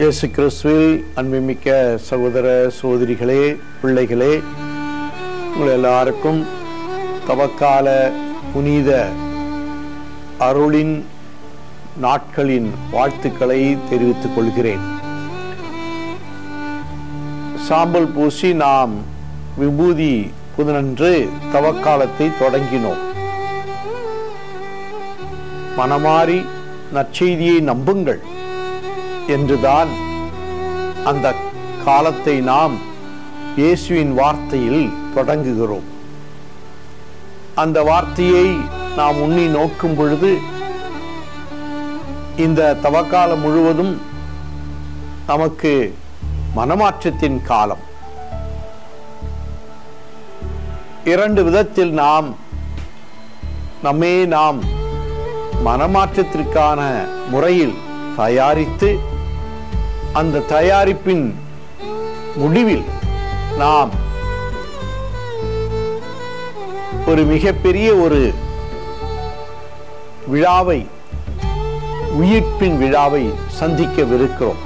இயேசு கிறிஸ்துவில் அன்புமிக்க சகோதர சகோதரிகளே பிள்ளைகளே உங்கள் எல்லாருக்கும் தவக்கால புனித அருளின் நாட்களின் வாழ்த்துக்களை தெரிவித்துக் கொள்கிறேன் சாம்பல் பூசி நாம் விபூதி புதனன்று தவக்காலத்தை தொடங்கினோம் மனமாறி நற்செய்தியை நம்புங்கள் என்றுதான் அந்த காலத்தை நாம் இயேசுவின் வார்த்தையில் தொடங்குகிறோம் அந்த வார்த்தையை நாம் உண்ணி நோக்கும் பொழுது இந்த தவக்காலம் முழுவதும் நமக்கு மனமாற்றத்தின் காலம் இரண்டு விதத்தில் நாம் நம்மே நாம் மனமாற்றத்திற்கான முறையில் தயாரித்து அந்த தயாரிப்பின் முடிவில் நாம் ஒரு மிகப்பெரிய ஒரு விழாவை உயிர்ப்பின் விழாவை சந்திக்கவிருக்கிறோம்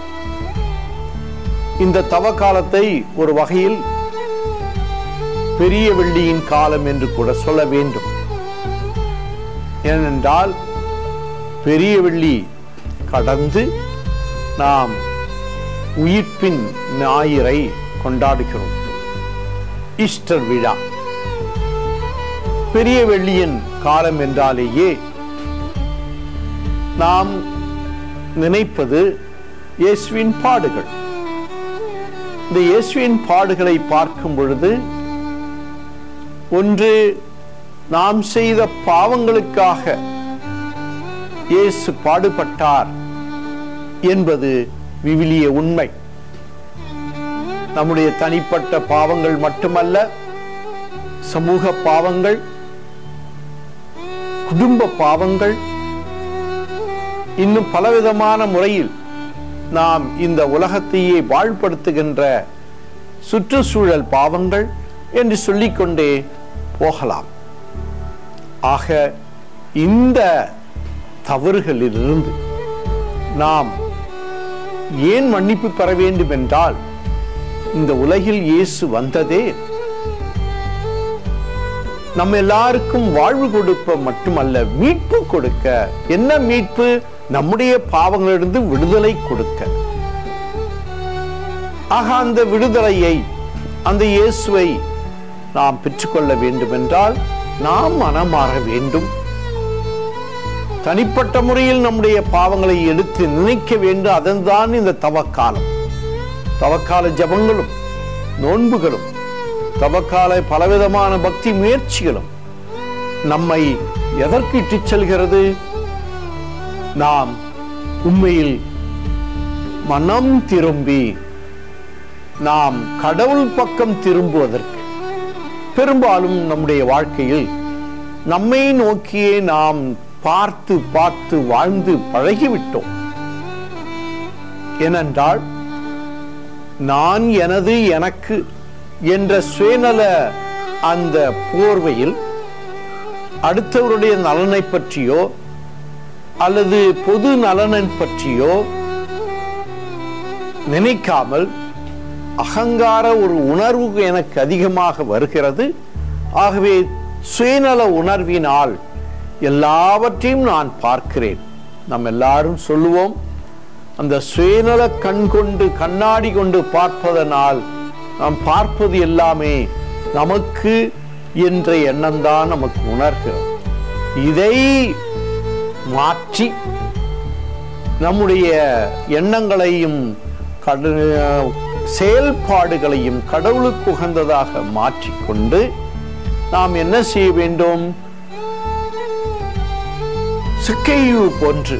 இந்த தவ காலத்தை ஒரு வகையில் பெரிய வெள்ளியின் காலம் என்று கூட சொல்ல வேண்டும் ஏனென்றால் பெரிய வெள்ளி கடந்து நாம் உயிர்ப்பின் ஞாயிறை கொண்டாடுகிறோம் ஈஸ்டர் விழா பெரிய வெள்ளியின் காலம் என்றாலேயே நாம் நினைப்பது இயேசுவின் பாடுகள் இந்த இயேசுவின் பாடுகளை பார்க்கும் பொழுது ஒன்று நாம் செய்த பாவங்களுக்காக இயேசு பாடுபட்டார் என்பது விவிலிய உண்மை நம்முடைய தனிப்பட்ட பாவங்கள் மட்டுமல்ல சமூக பாவங்கள் குடும்ப பாவங்கள் இன்னும் பலவிதமான முறையில் நாம் இந்த உலகத்தையே வாழ்படுத்துகின்ற சுற்றுச்சூழல் பாவங்கள் என்று சொல்லிக்கொண்டே போகலாம் ஆக இந்த தவறுகளிலிருந்து நாம் ஏன் மன்னிப்பு பெற வேண்டும் என்றால் இந்த உலகில் இயேசு வந்ததே நம்ம எல்லாருக்கும் வாழ்வு கொடுப்ப மட்டுமல்ல மீட்பு கொடுக்க என்ன மீட்பு நம்முடைய பாவங்களிலிருந்து விடுதலை கொடுக்க ஆக அந்த விடுதலையை அந்த இயேசுவை நாம் பெற்றுக்கொள்ள வேண்டும் என்றால் நாம் மனமாற வேண்டும் தனிப்பட்ட முறையில் நம்முடைய பாவங்களை எடுத்து நினைக்க வேண்டும் அதன்தான் இந்த தவக்காலம் தவக்கால ஜபங்களும் நோன்புகளும் தவக்கால பலவிதமான பக்தி முயற்சிகளும் நம்மை எதற்கு இட்டுச் செல்கிறது நாம் உண்மையில் மனம் திரும்பி நாம் கடவுள் பக்கம் திரும்புவதற்கு பெரும்பாலும் நம்முடைய வாழ்க்கையில் நம்மை நோக்கியே நாம் பார்த்து பார்த்து வாழ்ந்து பழகிவிட்டோம் ஏனென்றால் நான் எனது எனக்கு என்ற சுயநல அந்த போர்வையில் அடுத்தவருடைய நலனை பற்றியோ அல்லது பொது நலனை பற்றியோ நினைக்காமல் அகங்கார ஒரு உணர்வு எனக்கு அதிகமாக வருகிறது ஆகவே சுயநல உணர்வினால் எல்லாவற்றையும் நான் பார்க்கிறேன் நாம் எல்லாரும் சொல்லுவோம் அந்த சுயநல கண் கொண்டு கண்ணாடி கொண்டு பார்ப்பதனால் நாம் பார்ப்பது எல்லாமே நமக்கு என்ற எண்ணம் தான் நமக்கு உணர்கிறது இதை மாற்றி நம்முடைய எண்ணங்களையும் செயல்பாடுகளையும் கடவுளுக்கு உகந்ததாக மாற்றிக்கொண்டு நாம் என்ன செய்ய வேண்டும் சிக்கையு போன்று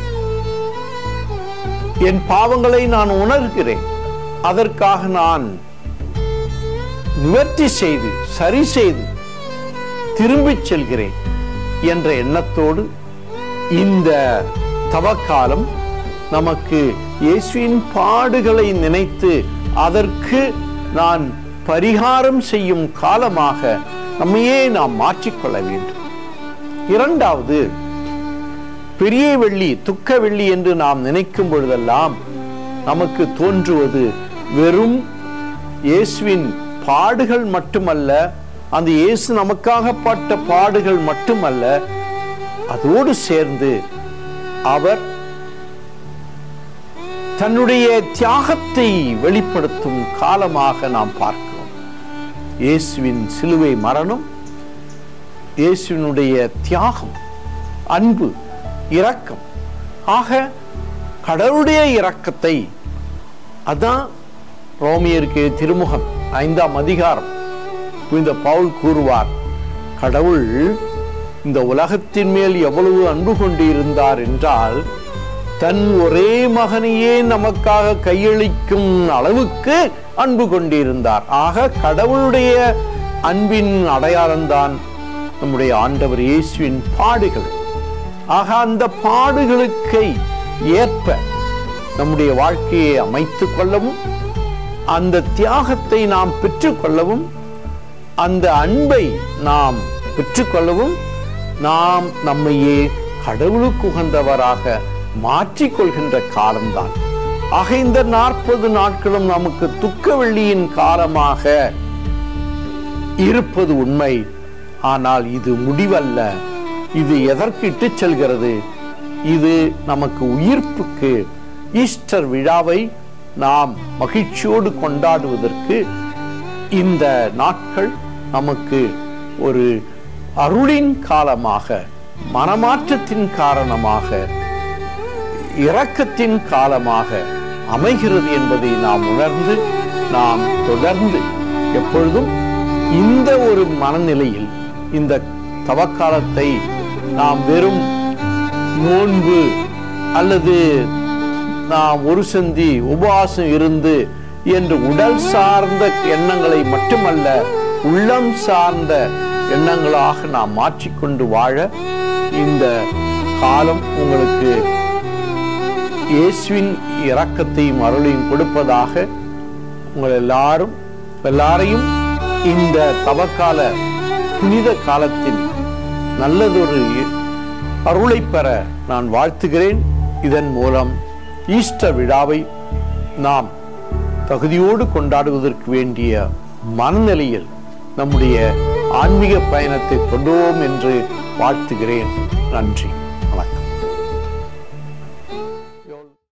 என் பாவங்களை நான் உணர்கிறேன் அதற்காக நான் நிவர்த்தி செய்து சரி செய்து திரும்பிச் செல்கிறேன் என்ற எண்ணத்தோடு இந்த தவக்காலம் நமக்கு இயேசுவின் பாடுகளை நினைத்து அதற்கு நான் பரிகாரம் செய்யும் காலமாக நம்மையே நாம் மாற்றிக்கொள்ள வேண்டும் இரண்டாவது பெரிய வெள்ளி துக்க வெள்ளி என்று நாம் நினைக்கும் பொழுதெல்லாம் நமக்கு தோன்றுவது வெறும் இயேசுவின் பாடுகள் மட்டுமல்ல அந்த இயேசு நமக்காக பட்ட பாடுகள் மட்டுமல்ல அதோடு சேர்ந்து அவர் தன்னுடைய தியாகத்தை வெளிப்படுத்தும் காலமாக நாம் பார்க்கிறோம் இயேசுவின் சிலுவை மரணம் இயேசுவினுடைய தியாகம் அன்பு இரக்கம் ஆக கடவுளுடைய இரக்கத்தை அதான் ரோமியருக்கு திருமுகம் ஐந்தாம் அதிகாரம் இந்த பவுல் கூறுவார் கடவுள் இந்த உலகத்தின் மேல் எவ்வளவு அன்பு கொண்டு இருந்தார் என்றால் தன் ஒரே மகனையே நமக்காக கையளிக்கும் அளவுக்கு அன்பு கொண்டிருந்தார் ஆக கடவுளுடைய அன்பின் அடையாளம்தான் நம்முடைய ஆண்டவர் இயேசுவின் பாடுகள் ஆக அந்த பாடுகளுக்கு ஏற்ப நம்முடைய வாழ்க்கையை அமைத்துக் கொள்ளவும் அந்த தியாகத்தை நாம் பெற்றுக்கொள்ளவும் அந்த அன்பை நாம் பெற்றுக்கொள்ளவும் நாம் நம்மையே கடவுளுக்கு உகந்தவராக மாற்றிக்கொள்கின்ற காலம்தான் ஆக இந்த நாற்பது நாட்களும் நமக்கு துக்க வெள்ளியின் காலமாக இருப்பது உண்மை ஆனால் இது முடிவல்ல இது எதற்கு இட்டுச் செல்கிறது இது நமக்கு உயிர்ப்புக்கு ஈஸ்டர் விழாவை நாம் மகிழ்ச்சியோடு கொண்டாடுவதற்கு இந்த நாட்கள் நமக்கு ஒரு அருளின் காலமாக மனமாற்றத்தின் காரணமாக இரக்கத்தின் காலமாக அமைகிறது என்பதை நாம் உணர்ந்து நாம் தொடர்ந்து எப்பொழுதும் இந்த ஒரு மனநிலையில் இந்த தவக்காலத்தை நாம் வெறும் நோன்பு அல்லது நாம் ஒரு சந்தி உபவாசம் இருந்து என்று உடல் சார்ந்த எண்ணங்களை மட்டுமல்ல உள்ளம் சார்ந்த எண்ணங்களாக நாம் மாற்றிக்கொண்டு வாழ இந்த காலம் உங்களுக்கு இயேசுவின் இரக்கத்தையும் அருளையும் கொடுப்பதாக உங்கள் எல்லாரும் எல்லாரையும் இந்த தவக்கால புனித காலத்தில் நல்லதொரு அருளை பெற நான் வாழ்த்துகிறேன் இதன் மூலம் ஈஸ்டர் விழாவை நாம் தகுதியோடு கொண்டாடுவதற்கு வேண்டிய மனநிலையில் நம்முடைய ஆன்மீக பயணத்தை தொடருவோம் என்று வாழ்த்துகிறேன் நன்றி